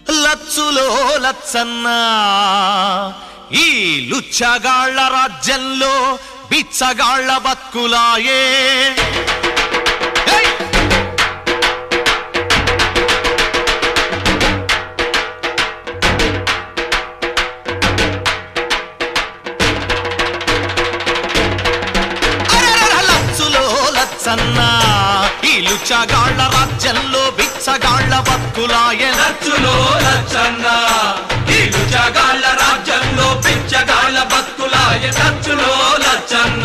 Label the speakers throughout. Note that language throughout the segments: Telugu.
Speaker 1: లచ్చులో లచ్చన్న ఈ లుచ్చగాళ్ల రాజ్యంలో బిచ్చగాళ్ల బతుకులాయే ఏయ్! అరెరెర లచ్చులో లచ్చన్న ఈ లుచ్చగాళ్ల రాజ్యంలో బిచ్చగాళ్ల బతుకులాయే
Speaker 2: లచ్చులో లచ్చన్న ఈ లుచగాళ్ళ రాజ్యంలో పిచ్చగాళ్ళ బతుకులాయ లచ్చులో లచ్చన్న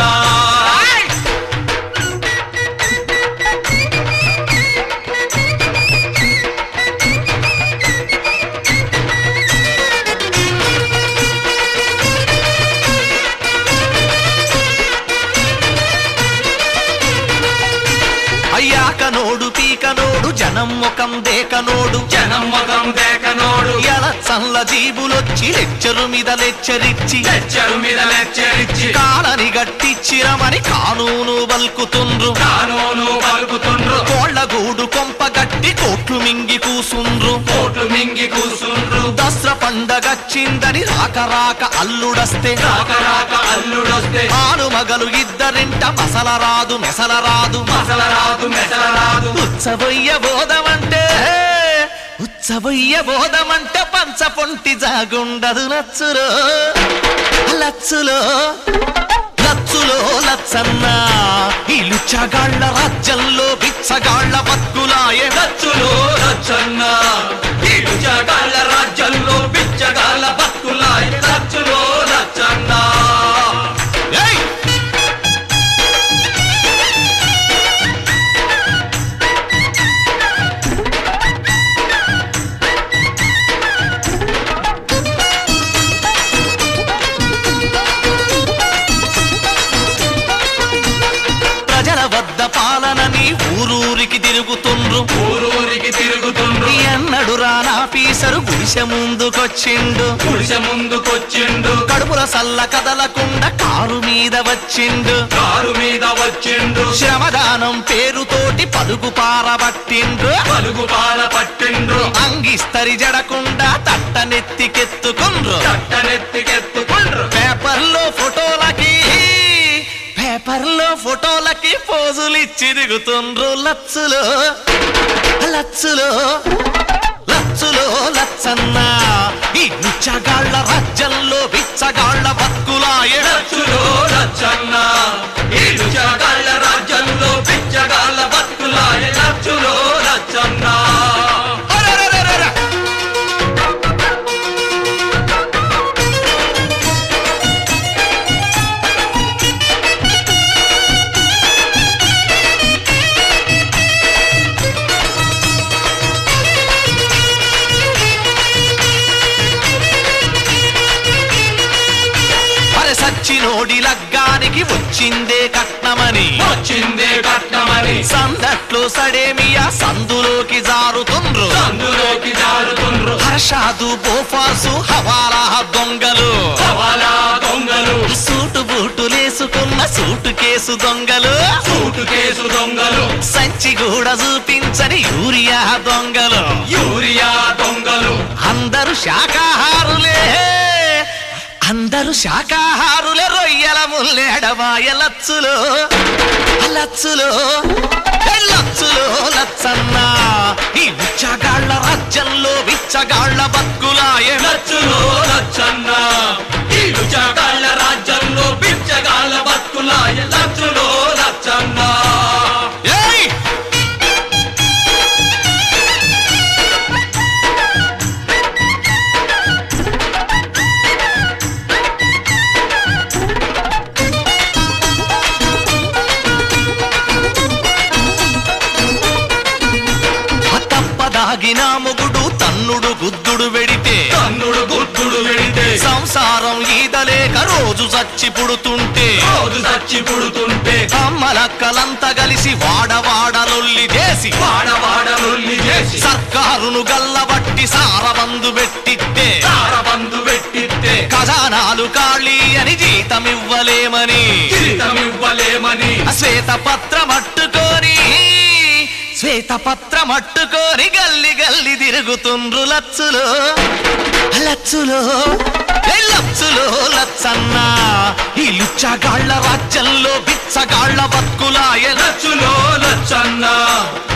Speaker 1: అయ్యాక నోడు పీక నోడు జనం ముఖం దేక నోడు
Speaker 2: జనం మగం దేకనోడు
Speaker 1: ఎల చల్ల జీబులొచ్చి లెచ్చరు మీద లెచ్చరిచ్చి
Speaker 2: లెచ్చరు మీద లెచ్చరిచ్చి
Speaker 1: కాలని గట్టిచ్చిరమని కానూను బల్కుతుండ్రు
Speaker 2: కానూను పలుకుతుండ్రు
Speaker 1: కోళ్ల గూడు కొంప గట్టి కోట్లు మింగి కూసుండ్రు
Speaker 2: కోట్లు మింగి కూసుండ్రు
Speaker 1: దసరా పండగచ్చిందని రాక రాక అల్లుడస్తే
Speaker 2: రాక రాక అల్లుడొస్తే
Speaker 1: ఆను మగలు ఇద్దరింట మసల రాదు మెసల రాదు
Speaker 2: మసల రాదు మెసల రాదు
Speaker 1: ఉత్సవయ్య బోధమంటే ఉత్సవయ్య బోధమంటే పంచ పొంటి జాగుండదు లచ్చులో లచ్చులో లచ్చులో లచ్చన్న ఈ లుచ్చగాళ్ల రాజ్యంలో బిచ్చగాళ్ల బతుకులాయే
Speaker 2: లచ్చులో లచ్చన్న ఈ లుచగాళ్ళ రాజ్యంలో పిచ్చగాళ్ళ బతుకులాయ లచ్చులో లచ్చన్న
Speaker 1: ఏయ్! ప్రజల వద్ద పాలనని ఊరూరికి తిరుగుతుండ్రు
Speaker 2: ఊరూరికి తిరుగుతుండ్రు
Speaker 1: ఎన్నడు రానాఫీసరు గుడిసె ముందుకొచ్చిండు
Speaker 2: గుడిసె ముందుకొచ్చిండు
Speaker 1: కడుపుల సల్ల కదలకుండా కారు మీద వచ్చిండు
Speaker 2: కారు మీద వచ్చిండు
Speaker 1: శ్రమదానం పేరుతోటి పలుగు పారబట్టిండ్రు
Speaker 2: పలుగు పాల పట్టిండ్రు
Speaker 1: అంగిస్తరి జడకుండా తట్టనెత్తికెత్తుకుండ్రు
Speaker 2: కట్టనెత్తికెత్తుకుండ్రు
Speaker 1: పేపర్లో ఫోటోలకి పేపర్లో ఫోటోలకి పోజులు ఇచ్చి దిగుతుండ్రు లచ్చులో లచ్చులో లచ్చులో లచ్చన్న ఈ నిచ్చగాళ్ల రాజ్యంలో బిచ్చగాళ్ల బతుకులాయే
Speaker 2: లచ్చులో లచ్చన్న ఈ లుచగాళ్ళ రాజ్యంలో పిచ్చగాళ్ళ బతుకులాయ లచ్చులో లచ్చన్న
Speaker 1: అరెరెరెరెరె! అరె సచ్చినోడి లగ్గానికి వచ్చిందే కట్నమని
Speaker 2: వచ్చిందే కట్నమని
Speaker 1: సందట్లో సడేమియా సందులోకి జారుతుండ్రు
Speaker 2: అందులోకి జారుతుండ్రు
Speaker 1: హర్షాదు బోఫాసు హవాలా దొంగలు
Speaker 2: సవాలా దొంగలు
Speaker 1: సూటు బూటులేసుకున్న సూటు కేసు దొంగలు
Speaker 2: సూటు కేసు దొంగలు
Speaker 1: సంచి కూడా చూపించని యూరియా దొంగలు
Speaker 2: యూరియా దొంగలు
Speaker 1: అందరూ శాకాహారులే అందరూ శాకాహారులే రొయ్యల ముల్లేడవాయ లచ్చులో లచ్చులో ఏ లచ్చులో లచ్చన్న ఈ బిచ్చగాళ్ల రాజ్యంలో బిచ్చగాళ్ల బతుకులాయే
Speaker 2: లచ్చులో లచ్చన్న ఈ లుచగాళ్ళ రాజ్యంలో పిచ్చగాళ్ళ బతుకులాయ లచ్చులో లచ్చన్న
Speaker 1: ఏయ్ తప్పదాగిన మొగుడు తన్నుడు గుద్దుడు వెడితే
Speaker 2: కన్నుడు గుర్తుడు వెడితే
Speaker 1: సంసారం ఈదలేక రోజు చచ్చి పుడుతుంటే
Speaker 2: రోజు చచ్చి పుడుతుంటే
Speaker 1: అమ్మలక్కలంతా కలిసి వాడవాడలొల్లి చేసి
Speaker 2: వాడవాడ రొల్లి చేసి
Speaker 1: సర్కారును గల్లబట్టి సారబందు పెట్టిస్తే
Speaker 2: తారబందు పెట్టిస్తే
Speaker 1: ఖజానాలు ఖాళీ అని జీతమివ్వలేమని
Speaker 2: జీతమివ్వలేమని
Speaker 1: శ్వేత పత్రం అట్టుకొని శ్వేత శ్వేతపత్రం అట్టుకొని గల్లి గల్లి తిరుగుతుండ్రు లచ్చులో లచ్చులో ఏ లచ్చులో లచ్చన్న ఈ లుచ్చగాళ్ల రాజ్యంలో బిచ్చగాళ్ల బతుకులాయన
Speaker 2: లచ్చులో లచ్చన్న